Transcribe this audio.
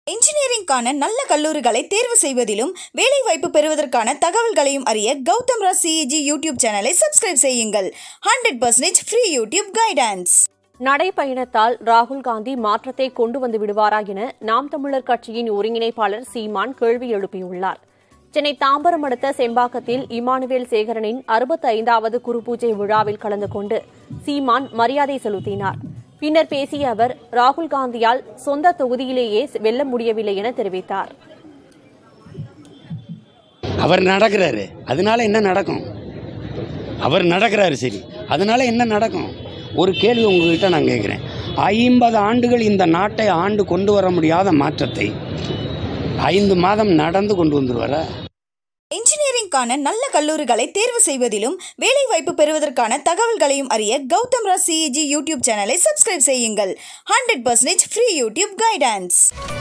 இன்ஜினியரிங்கான நல்ல கல்லூரிகளை தேர்வு செய்வதிலும் வேலைவாய்ப்பு பெறுவதற்கான தகவல்களையும் அறிய கௌதம் ராஜ் சிஇஜி யூடியூப் சேனலை சப்ஸ்கிரைப் செய்யுங்கள் hundred percentage free YouTube guidance நடைப்பயணத்தால் ராகுல் காந்தி மாற்றத்தை கொண்டு வந்து விடுவாரா என நாம் தமிழர் கட்சியின் ஒருங்கிணைப்பாளர் சீமான் கேள்வி எழுப்பியுள்ளார் சென்னை தாம்பரம் அடுத்த செம்பாக்கத்தில் இமானுவேல் சேகரனின் அறுபத்தி ஐந்தாவது குருபூஜை விழாவில் கலந்து கொண்டு சீமான் மரியாதை செலுத்தினார் பின்னர் பேசிய அவர் ராகுல் காந்தியால் சொந்த தொகுதியிலேயே வெல்ல முடியவில்லை என தெரிவித்தார் அவர் நடக்கிறாரு அதனால என்ன நடக்கும் அவர் நடக்கிறாரு சரி அதனால என்ன நடக்கும் ஒரு கேள்வி உங்ககிட்ட நான் கேட்குறேன் ஐம்பது ஆண்டுகள் இந்த நாட்டை ஆண்டு கொண்டு வர முடியாத மாற்றத்தை ஐந்து மாதம் நடந்து கொண்டு வந்துருவாரா இன்ஜினியரிங்கான நல்ல கல்லூரிகளை தேர்வு செய்வதிலும் வேலைவாய்ப்பு பெறுவதற்கான தகவல்களையும் அறிய கௌதம் ராஜ் சிஇஜி யூடியூப் சேனலை சப்ஸ்கிரைப் செய்யுங்கள் hundred percentage free YouTube guidance